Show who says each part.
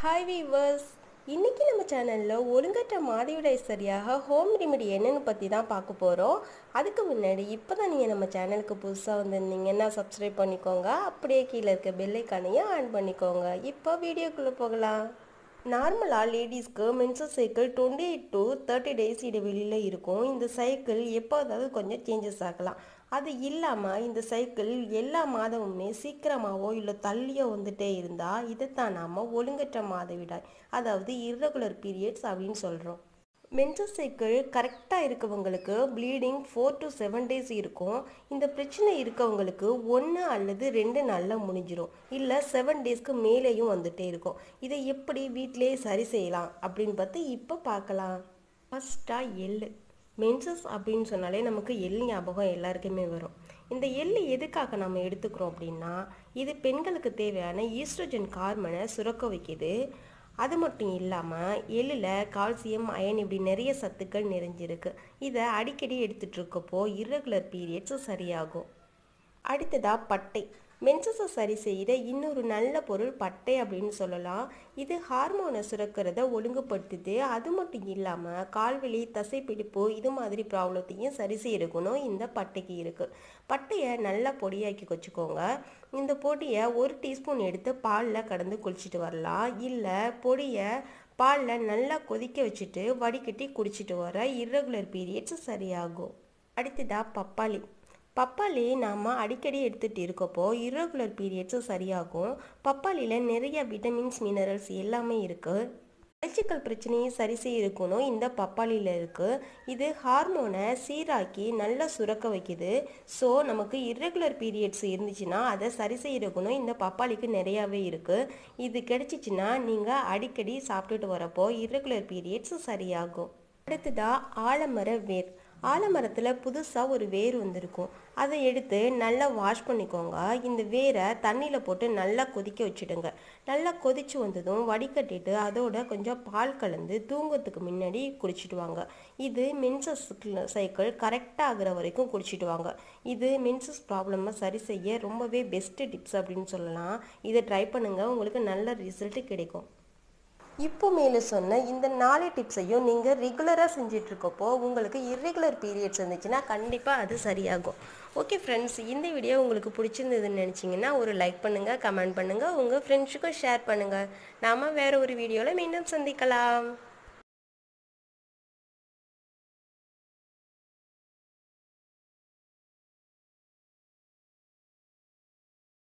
Speaker 1: hi viewers இன்னைக்கு நம்ம சேனலில் ஒழுங்கற்ற மாதவிடாய் சரியாக ஹோம் ரெமெடி என்னன்னு பற்றி தான் பார்க்க போகிறோம் அதுக்கு முன்னாடி இப்போ தான் நீங்கள் நம்ம சேனலுக்கு புதுசாக வந்திருந்தீங்கன்னா சப்ஸ்கிரைப் பண்ணிக்கோங்க அப்படியே கீழே இருக்க பெல்லைக்கானையும் ஆன் பண்ணிக்கோங்க இப்போ வீடியோக்குள்ளே போகலாம் நார்மலாக லேடிஸ்க்கு menses cycle twenty eight to thirty days இடைவெளியில் இருக்கும் இந்த சைக்கிள் எப்போதாவது கொஞ்சம் சேஞ்சஸ் ஆகலாம் அது இல்லாமல் இந்த சைக்கிள் எல்லா மாதமுமே சீக்கிரமாகவோ இல்லை தள்ளியோ வந்துட்டே இருந்தால் இதைத்தான் நாம் ஒழுங்கற்ற மாதவிடாய் அதாவது irregular பீரியட்ஸ் அப்படின்னு சொல்கிறோம் மென்சஸ் சைக்கிள் கரெக்டாக இருக்கவங்களுக்கு bleeding four to seven days இருக்கும் இந்த பிரச்சனை இருக்கவங்களுக்கு ஒன்று அல்லது ரெண்டு நாளில் முடிஞ்சிடும் இல்லை செவன் டேஸ்க்கு மேலேயும் வந்துட்டே இருக்கும் இதை எப்படி வீட்டிலே சரி செய்யலாம் அப்படின்னு பார்த்து இப்போ பார்க்கலாம் ஃபஸ்ட்டாக எள்ளு மென்சஸ் அப்படின்னு சொன்னாலே நமக்கு எள் ஞாபகம் எல்லாருக்குமே வரும் இந்த எள் எதுக்காக நம்ம எடுத்துக்கிறோம் அப்படின்னா இது பெண்களுக்கு தேவையான ஈஸ்ட்ரோஜன் ஹார்மோனை சுரக்க வைக்குது அது மட்டும் இல்லாமல் எள்ளில் கால்சியம் அயன் இப்படி நிறைய சத்துக்கள் நிறைஞ்சிருக்கு இதை அடிக்கடி எடுத்துட்டு இருக்கப்போ irregular பீரியட்ஸும் சரியாகும் அடுத்ததாக பட்டை மென்சஸை சரி செய்கிற இன்னொரு நல்ல பொருள் பட்டை அப்படின்னு சொல்லலாம் இது ஹார்மோனை சுரக்கிறத ஒழுங்குபடுத்துது அது மட்டும் இல்லாமல் கால்வலி தசைப்பிடிப்பு இது மாதிரி ப்ராப்ளத்தையும் சரி செய்கிற குணம் இந்த பட்டைக்கு இருக்குது பட்டையை நல்லா பொடியாக்கி வச்சுக்கோங்க இந்த பொடியை ஒரு டீஸ்பூன் எடுத்து பாலில் கலந்து குளிச்சுட்டு வரலாம் இல்லை பொடியை பாலில் நல்லா கொதிக்க வச்சுட்டு வடிகட்டி குடிச்சிட்டு வர irregular பீரியட்ஸ் சரியாகும் அடுத்ததாக பப்பாளி பப்பாளி நாம் அடிக்கடி எடுத்துகிட்டு இருக்கப்போ irregular பீரியட்ஸும் சரியாகும் பப்பாளியில் நிறைய விட்டமின்ஸ் மினரல்ஸ் எல்லாமே இருக்குது மலச்சிக்கல் பிரச்சனையை சரி செய்யறக்கணும் இந்த பப்பாளியில் இருக்குது இது ஹார்மோனை சீராக்கி நல்லா சுரக்க வைக்குது ஸோ நமக்கு irregular பீரியட்ஸ் இருந்துச்சுன்னா அதை சரி செய்கிற குணம் இந்த பப்பாளிக்கு நிறையாவே இருக்குது இது கிடைச்சிச்சின்னா நீங்கள் அடிக்கடி சாப்பிட்டுட்டு வரப்போ irregular பீரியட்ஸ் சரியாகும் அடுத்ததாக ஆலமர வேர் ஆலமரத்தில் புதுசாக ஒரு வேர் வந்திருக்கும் அதை எடுத்து நல்லா வாஷ் பண்ணிக்கோங்க இந்த வேரை தண்ணியில் போட்டு நல்லா கொதிக்க வச்சுடுங்க நல்லா கொதிச்சு வந்ததும் வடிகட்டிட்டு அதோட கொஞ்சம் பால் கலந்து தூங்கத்துக்கு முன்னாடி குடிச்சிட்டு வாங்க இது மென்சஸ் சைக்கிள் கரெக்டாக ஆகுற வரைக்கும் குடிச்சிட்டு வாங்க இது மென்சஸ் ப்ராப்ளமை சரி செய்ய ரொம்பவே பெஸ்ட்டு டிப்ஸ் அப்படின்னு சொல்லலாம் இதை ட்ரை பண்ணுங்கள் உங்களுக்கு நல்ல ரிசல்ட் கிடைக்கும் இப்போ மேலே சொன்ன இந்த நாலு டிப்ஸையும் நீங்கள் ரெகுலராக செஞ்சிட்ருக்கப்போ உங்களுக்கு irregular பீரியட்ஸ் இருந்துச்சுன்னா கண்டிப்பாக அது சரியாகும் ஓகே ஃப்ரெண்ட்ஸ் இந்த வீடியோ உங்களுக்கு பிடிச்சிருந்ததுன்னு நினச்சிங்கன்னா ஒரு லைக் பண்ணுங்கள் கமெண்ட் பண்ணுங்கள் உங்கள் ஃப்ரெண்ட்ஸுக்கும் ஷேர் பண்ணுங்கள் நாம் வேறு ஒரு வீடியோவில் மீண்டும் சந்திக்கலாம்